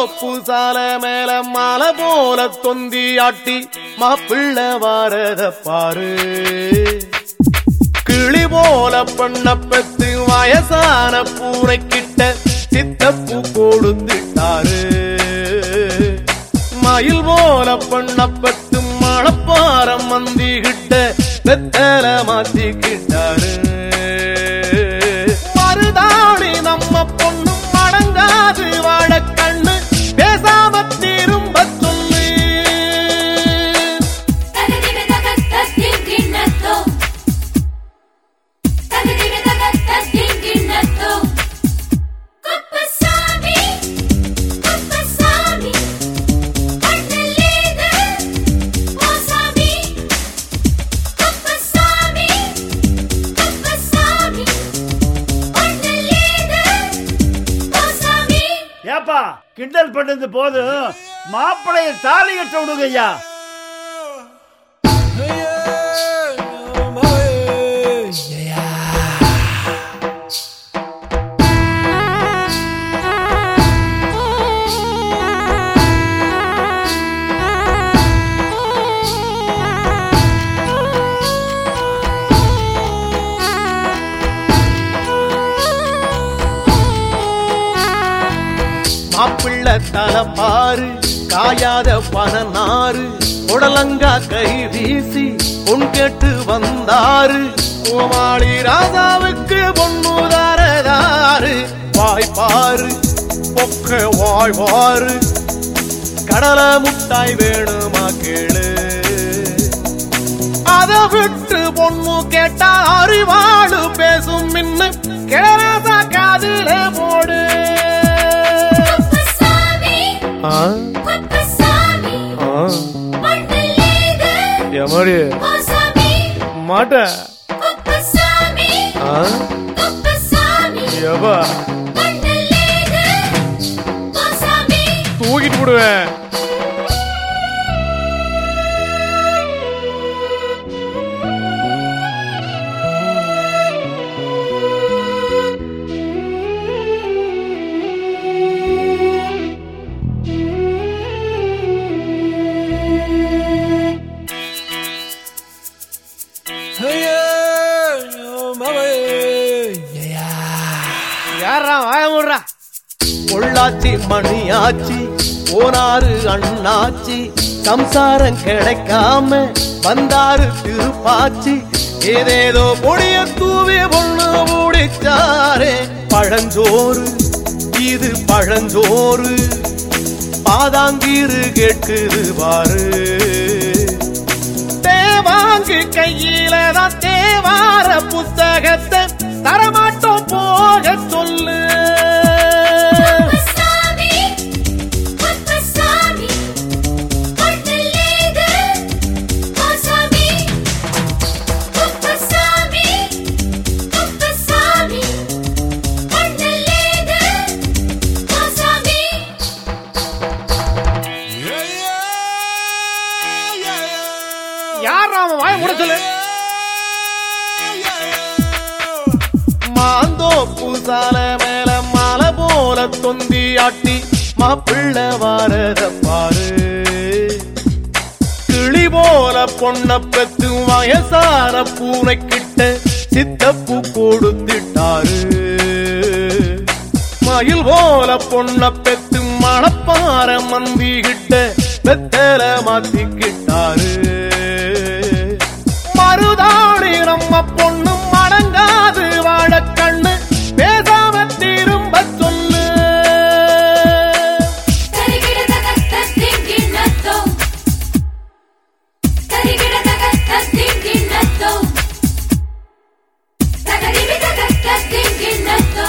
மாந்தோப்பு சால மேல மாலை போல தொந்தி ஆட்டி மாப்பிள்ள வாரத பாரு கிளி போல பண்ண பெத்து வயசான பூனை கிட்ட சித்தப்பூ கொடுத்துட்டாரு மயில் போல பண்ண பெத்து மணப்பாரம் மந்தி கிட்ட வெத்தல மாத்திக்கிட்டாரு மருதாணி நம்ம பொண்ணு மடங்காது வாழ கண்ணு பேசாம திரும்ப சொல்லு தகதிமி தகத்தத் திங்கிண்ணத்தோ தகதிமி தகத்தத் திங்கிண்ணத்தோ குப்பசாமி குப்பசாமி அண்ணலேது ஓசாமி குப்பசாமி குப்பசாமி அண்ணலேது ஓசாமி ஏப்பா கிண்டல் பண்ணது போதும் மாப்பிளைய தாலி கட்ட விடுங்க ஐயா மாப்பிள்ள தலப்பாரு காயாத பனநாறு உடலங்கா கை வீசி பொன் கேட்டு வந்தாரு கோமாளி ராஜாவுக்கு பொண்ணுதாரதாரு வாய் பாரு பொக்க வாய் பாரு கடலை முட்டாய் வேணுமா கேளு அத விட்டு பொண்ணு கேட்டா அறிவாளு பேசும் மின்னு கேராசா காதுல போடு குப்பசாமி ஆ குப்பசாமி ஆ அண்ணலேது எமாடி ஓசாமி மாட்ட குப்பசாமி ஆ குப்பசாமி எவா அண்ணலேது ஓசாமி தூக்கிட்டு விடுவேன் யாரா வாய முடுறா பொள்ளாச்சி மணியாச்சி போனாரு அண்ணாச்சி சம்சாரம் கிடைக்காம வந்தாரு திருப்பாச்சி ஏதேதோ பொடிய தூவி பொண்ணு முடிச்சாரே பழஞ்சோறு இது பழஞ்சோறு பாதாங்கீரு கேட்குது பாரு தேவாங்கு கையில தான் தேவார புத்தகத்தை தரமாட்டோம் போக சொல்லு குப்பசாமி குப்பசாமி அண்ணலேது ஓசாமி குப்பசாமி குப்பசாமி அண்ணலேது ஓசாமி யார் அவன் வாய மூட சொல்லு மாந்தோப்பு சால மேல மாலை போல தொந்தி ஆட்டி மாப்பிள்ள வாரத பாரு கிளி போல பொண்ண பெத்து வயசான பூனை கிட்ட சித்தப்பூ கொடுத்துட்டாரு மயில் போல பொண்ண பெத்து மணப்பார மந்தி கிட்ட வெத்தல மாத்திக்கிட்டாரு மருதாணி நம்ம பொண்ணு மடங்காது வாழ கண்ணு பேசாம திரும்ப சொல்லு தரிகிட தகத்தத் திங்கிண்ணத்தோ தரிகிட தகத்தத் திங்கிண்ணத்தோ தகதிமி தகத்தத் திங்கிண்ணத்தோ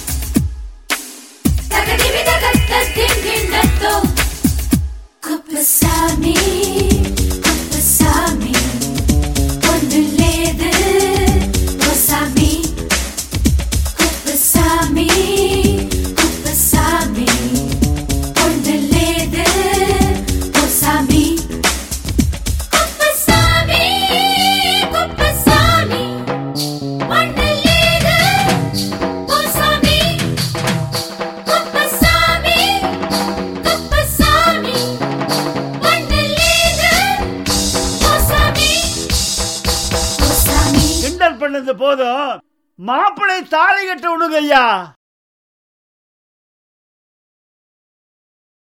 தகதிமி தகத்தத் திங்கிண்ணத்தோ குப்பசாமி பண்ணது போதும் மாப்பிள்ளை தாலி கட்ட விடுங்க ஐயா